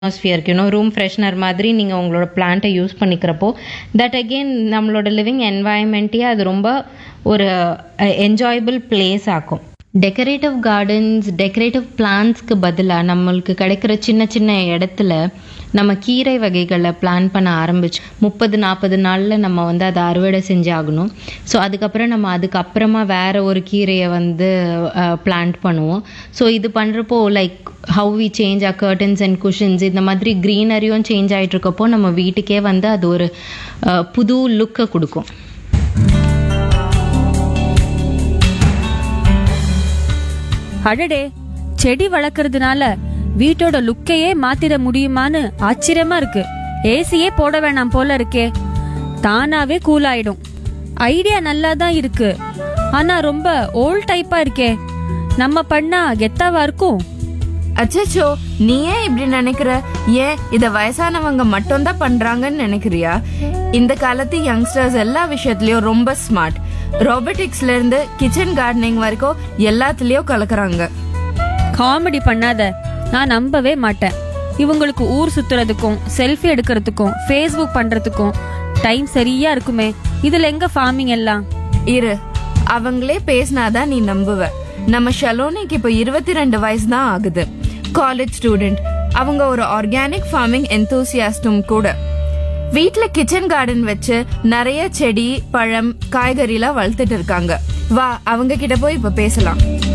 அட்மாஸ்ஃபியருக்கு இன்னும் room freshener மாதிரி நீங்கள் உங்களோட பிளான்ட்டை யூஸ் பண்ணிக்கிறப்போ தட் அகெயின் நம்மளோட லிவிங் என்வாயன்மெண்ட்டே அது ரொம்ப ஒரு என்ஜாயபிள் பிளேஸ் ஆக்கும் டெக்கரேட்டிவ் கார்டன்ஸ் டெக்கரேட்டிவ் பிளான்ஸ்க்கு பதிலாக நம்மளுக்கு கிடைக்கிற சின்ன சின்ன இடத்துல நம்ம கீரை வகைகளை பிளான் பண்ண ஆரம்பிச்சு முப்பது நாற்பது நாளில் நம்ம வந்து அதை அறுவடை செஞ்சாகணும் ஸோ அதுக்கப்புறம் நம்ம அதுக்கப்புறமா வேற ஒரு கீரையை வந்து பிளான்ட் பண்ணுவோம் ஸோ இது பண்ணுறப்போ like how we change a curtains and cushions இந்த மாதிரி க்ரீனரியும் சேஞ்ச் ஆகிட்டு இருக்கப்போ நம்ம வீட்டுக்கே வந்து அது ஒரு அஹ், புது லுக்கை கொடுக்கும் அடடே செடி வளர்க்கறதுனால வீட்டோட லுக்கையே மாத்திட முடியுமான்னு ஆச்சரியமா இருக்கு ஏசியே போட வேணாம் போல இருக்கே தானாவே கூல் ஆயிடும் ஐடியா நல்லா தான் இருக்கு ஆனா ரொம்ப ஓல்ட் டைப்பா இருக்கே நம்ம பண்ணா கெத்தாவா இருக்கும் அச்சச்சோ நீ ஏன் இப்படி நினைக்கிற ஏன் இத வயசானவங்க மட்டும் தான் பண்றாங்கன்னு நினைக்கிறியா இந்த காலத்து யங்ஸ்டர்ஸ் எல்லா விஷயத்துலயும் ரொம்ப ஸ்மார்ட் ரோபோட்டிக்ஸ்ல இருந்து கிச்சன் கார்டனிங் வரைக்கும் எல்லாத்துலயும் கலக்குறாங்க காமெடி பண்ணாத நான் நம்பவே மாட்டேன் இவங்களுக்கு ஊர் சுத்துறதுக்கும் செல்ஃபி எடுக்கிறதுக்கும் ஃபேஸ்புக் பண்றதுக்கும் டைம் சரியா இருக்குமே இதுல எங்க ஃபார்மிங் எல்லாம் இரு அவங்களே பேசினாதான் நீ நம்புவ நம்ம ஷலோனிக்கு இப்போ இருபத்தி ரெண்டு வயசு தான் ஆகுது காலேஜ் ஸ்டூடெண்ட் அவங்க ஒரு ஆர்கானிக் ஃபார்மிங் எந்தூசியாஸ்டும் கூட வீட்ல கிச்சன் கார்டன் வச்சு நிறைய செடி பழம் காய்கறிலாம் வளர்த்துட்டு இருக்காங்க வா அவங்க கிட்ட போய் இப்ப பேசலாம்